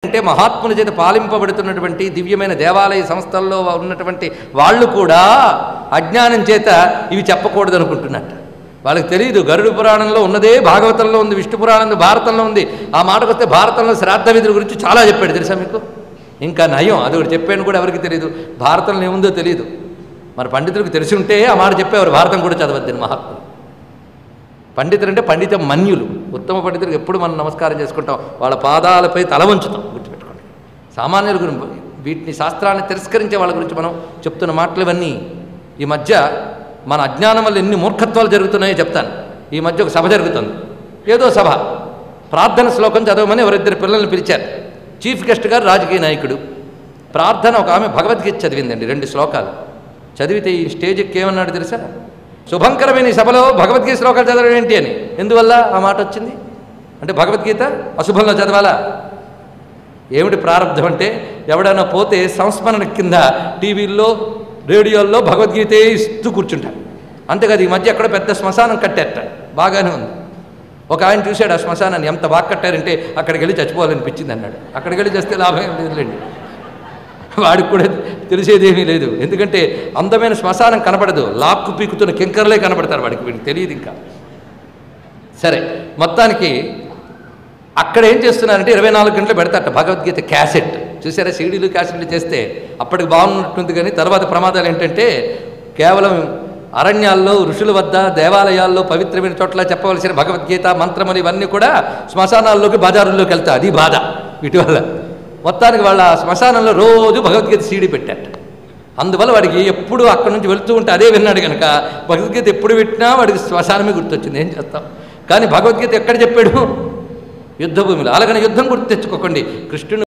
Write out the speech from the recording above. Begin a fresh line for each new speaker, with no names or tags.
అంటే మహాత్ముల చేత పాలింపబడుతున్నటువంటి దివ్యమైన దేవాలయ సంస్థల్లో ఉన్నటువంటి వాళ్ళు కూడా అజ్ఞానం చేత ఇవి చెప్పకూడదు అనుకుంటున్నట్ట వాళ్ళకి తెలియదు గరుడు పురాణంలో ఉన్నదే భాగవతంలో ఉంది విష్ణు పురాణంలో భారతంలో ఉంది ఆ మాటకు వస్తే భారతంలో శ్రాద్ధ విధుల గురించి చాలా చెప్పాడు తెలుసా మీకు ఇంకా నయం అది ఒకటి చెప్పాను కూడా ఎవరికి తెలియదు భారతంలో ఏముందో తెలియదు మరి పండితులకు తెలిసి ఉంటే ఆ మాట చెప్పేవారు భారతం కూడా చదవద్దని మహాత్ములు పండితులు అంటే పండిత మన్యులు ఉత్తమ పండితులకు ఎప్పుడు మనం నమస్కారం చేసుకుంటాం వాళ్ళ పాదాలపై తల వంచుతాం గుర్తుపెట్టుకోండి సామాన్యుల గురించి వీటిని శాస్త్రాన్ని తిరస్కరించే వాళ్ళ గురించి మనం చెప్తున్న మాటలు ఇవన్నీ ఈ మధ్య మన అజ్ఞానం వల్ల ఎన్ని మూర్ఖత్వాలు జరుగుతున్నాయో చెప్తాను ఈ మధ్య ఒక సభ జరుగుతుంది ఏదో సభ ప్రార్థన శ్లోకం చదవమని ఎవరిద్దరు పిల్లల్ని పిలిచారు చీఫ్ గెస్ట్ గారు రాజకీయ నాయకుడు ప్రార్థన ఒక ఆమె భగవద్గీత చదివిందండి రెండు శ్లోకాలు చదివితే ఈ స్టేజ్ ఎక్కి ఏమన్నాడు తెలుసా శుభంకరమైన ఈ సభలో భగవద్గీత శ్లోకాలు చదవడం ఏంటి అని ఎందువల్ల ఆ మాట వచ్చింది అంటే భగవద్గీత అశుభంలో చదవాలా ఏమిటి ప్రారంధం అంటే ఎవడైనా పోతే సంస్మరణ కింద టీవీల్లో రేడియోల్లో భగవద్గీతే ఇస్తూ కూర్చుంటారు అంతేకాదు ఈ మధ్య ఎక్కడ పెద్ద శ్మశానం కట్టేట బాగానే ఉంది ఒక ఆయన చూశాడు ఆ శ్మశానాన్ని ఎంత బాగా కట్టారంటే అక్కడికి వెళ్ళి చచ్చిపోవాలనిపించింది అన్నాడు అక్కడికి వెళ్ళి చేస్తే లాభం ఏం లేదులేండి వాడికి కూడా తెలిసేదేమీ లేదు ఎందుకంటే అందమైన శ్మశానం కనపడదు లాక్కు పీకుతున్న కింకర్లే కనపడతారు వాడికి వీడికి తెలియదు ఇంకా సరే మొత్తానికి అక్కడ ఏం చేస్తున్నారంటే ఇరవై నాలుగు గంటలు పెడతారట భగవద్గీత క్యాసెట్ చూసారా సీడీలు క్యాసెట్లు చేస్తే అప్పటికి బాగున్నట్టుంది కానీ తర్వాత ప్రమాదాలు ఏంటంటే కేవలం అరణ్యాల్లో ఋషుల వద్ద దేవాలయాల్లో పవిత్రమైన చోట్ల చెప్పవలసిన భగవద్గీత మంత్రములు ఇవన్నీ కూడా శ్మశానాల్లోకి బజారుల్లోకి వెళ్తాయి అది బాధ వీటి వల్ల మొత్తానికి వాళ్ళ ఆ శ్మశానంలో రోజు భగవద్గీత సీడీ పెట్టారట అందువల్ల వాడికి ఎప్పుడు అక్కడి నుంచి వెళ్తూ ఉంటే అదే విన్నాడు కనుక భగవద్గీత ఎప్పుడు పెట్టినా వాడికి శ్మశానమే గుర్తొచ్చింది ఏం చేస్తాం కానీ భగవద్గీత ఎక్కడ చెప్పాడు యుద్ధభూమిలో అలాగని యుద్ధం గుర్తు తెచ్చుకోకండి కృష్ణుని